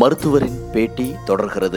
மருத்துவரின் பேட்டி தொடர்கிறது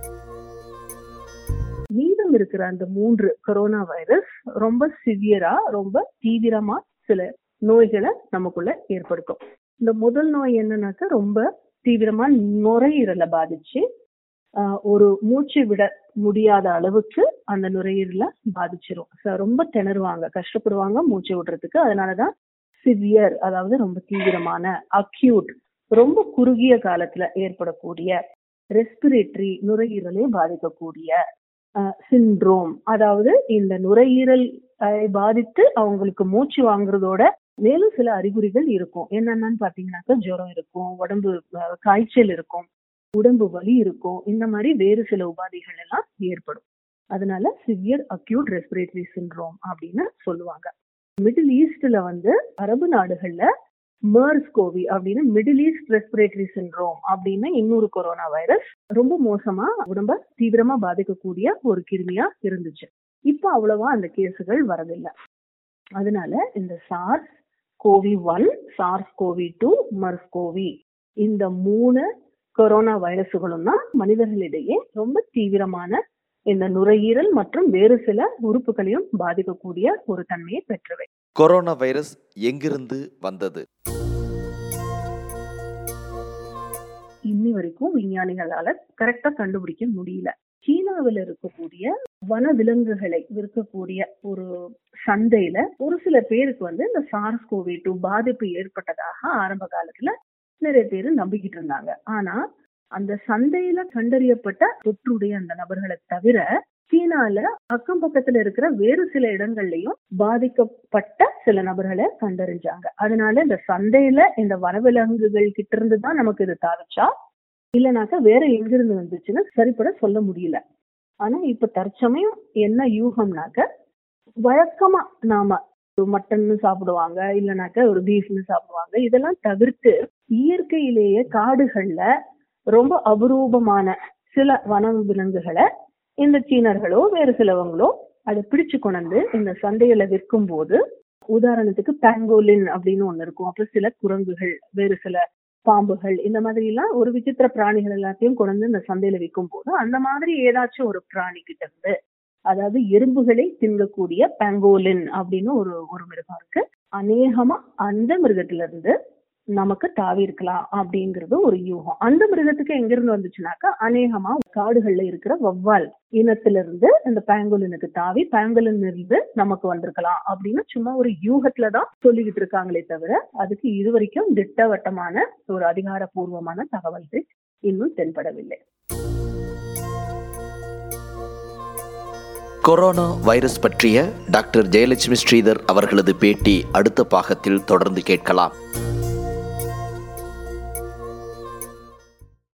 மீதம் இருக்கிற அந்த மூன்று கொரோனா வைரஸ் ரொம்ப சிவியரா ரொம்ப தீவிரமா சில நோய்களை நமக்குள்ள ஏற்படுத்தும் இந்த முதல் நோய் என்னன்னாக்கா ரொம்ப தீவிரமா நுரையீரலை பாதிச்சு ஆஹ், ஒரு மூச்சு விட முடியாத அளவுக்கு அந்த நுரையீரலை பாதிச்சிரும் So, ரொம்ப திணறுவாங்க கஷ்டப்படுவாங்க மூச்சு விடுறதுக்கு அதனாலதான் சிவியர் அதாவது ரொம்ப தீவிரமான அக்யூட் ரொம்ப குறுகிய காலத்துல ஏற்படக்கூடிய ரெஸ்பிரேட்டரி நுரையீரலை பாதிக்கக்கூடிய சிண்ட்ரோம் அதாவது இந்த நுரையீரல் அஹ், பாதித்து அவங்களுக்கு மூச்சு வாங்குறதோட மேலும் சில அறிகுறிகள் இருக்கும் என்னென்னு பாத்தீங்கன்னாக்கா ஜுரம் இருக்கும் உடம்பு அஹ், காய்ச்சல் இருக்கும் உடம்பு வலி இருக்கும் இந்த மாதிரி வேறு சில உபாதைகள் எல்லாம் ஏற்படும் அதனால சிவியர் அக்யூட் ரெஸ்பிரேட்டரி சிண்ட்ரோம் அப்படின்னு சொல்லுவாங்க மிடில் ஈஸ்ட்ல வந்து அரபு நாடுகள்ல MERS கோவி அப்படின்னு மிடில் ஈஸ்ட் ரெஸ்பிரேட்டரி சிண்ட்ரோம் அப்படின்னு இன்னொரு கொரோனா வைரஸ் ரொம்ப மோசமா உடம்ப தீவிரமா பாதிக்கக்கூடிய ஒரு கிருமியா இருந்துச்சு இப்போ அவ்வளவா அந்த கேஸுகள் வரதில்லை அதனால இந்த SARS CoV one SARS CoV two MERS CoV இந்த மூணு கொரோனா வைரசுகளும் தான் மனிதர்களிடையே ரொம்ப தீவிரமான இந்த நுரையீரல் மற்றும் வேறு சில உறுப்புகளையும் பாதிக்கக்கூடிய ஒரு தன்மையை பெற்றவை கொரோனா வைரஸ் எங்கிருந்து வந்தது இன்னி வரைக்கும் விஞ்ஞானிகளால கரெக்டா கண்டுபிடிக்க முடியல சீனாவில் இருக்கக்கூடிய வன விலங்குகளை விற்கக்கூடிய ஒரு சந்தையில ஒரு சில பேருக்கு வந்து இந்த சார்ஸ் கோவி டூ பாதிப்பு ஏற்பட்டதாக ஆரம்ப காலத்துல நிறைய பேர் நம்பிக்கிட்டு இருந்தாங்க ஆனா அந்த சந்தையில கண்டறியப்பட்ட தொற்றுடைய அந்த நபர்களை தவிர சீனால அக்கம் பக்கத்துல இருக்கிற வேறு சில இடங்கள்லயும் பாதிக்கப்பட்ட சில நபர்களை கண்டறிஞ்சாங்க அதனால இந்த சந்தையில இந்த வனவிலங்குகள் கிட்ட இருந்து தான் நமக்கு இது தாவிச்சா இல்லைனாக்கா வேற எங்கிருந்து வந்துச்சுன்னு சரிப்பட சொல்ல முடியல ஆனா இப்ப தற்சமயம் என்ன யூகம்னாக்க வழக்கமா நாம ஒரு மட்டன்னு சாப்பிடுவாங்க இல்லைனாக்கா ஒரு பீஃப்னு சாப்பிடுவாங்க இதெல்லாம் தவிர்த்து இயற்கையிலேயே காடுகள்ல ரொம்ப அபரூபமான சில வன விலங்குகளை இந்த சீனர்களோ வேறு சிலவங்களோ அதை பிடிச்சு கொண்டு இந்த சந்தையில விற்கும் போது உதாரணத்துக்கு பேங்கோலின் அப்படின்னு ஒண்ணு இருக்கும் அப்புறம் சில குரங்குகள் வேறு சில பாம்புகள் இந்த மாதிரி எல்லாம் ஒரு விசித்திர பிராணிகள் எல்லாத்தையும் கொண்டு வந்து இந்த சந்தையில விற்கும் போது அந்த மாதிரி ஏதாச்சும் ஒரு பிராணி கிட்ட இருந்து அதாவது எறும்புகளை திங்கக்கூடிய பேங்கோலின் அப்படின்னு ஒரு ஒரு மிருகம் இருக்கு அநேகமா அந்த மிருகத்துல இருந்து நமக்கு தாவி இருக்கலாம் அப்படிங்கிறது ஒரு யூகம் அந்த மிருகத்துக்கு எங்க இருந்து வந்துச்சுனாக்கா அநேகமா காடுகள்ல இருக்கிற வவ்வால் இனத்திலிருந்து இந்த பேங்கோலினுக்கு தாவி பேங்கோலின் இருந்து நமக்கு வந்திருக்கலாம் அப்படின்னு சும்மா ஒரு யூகத்துல தான் சொல்லிக்கிட்டு இருக்காங்களே தவிர அதுக்கு இதுவரைக்கும் திட்டவட்டமான ஒரு அதிகாரப்பூர்வமான தகவல்கள் இன்னும் தென்படவில்லை கொரோனா வைரஸ் பற்றிய டாக்டர் ஜெயலட்சுமி ஸ்ரீதர் அவர்களது பேட்டி அடுத்த பாகத்தில் தொடர்ந்து கேட்கலாம்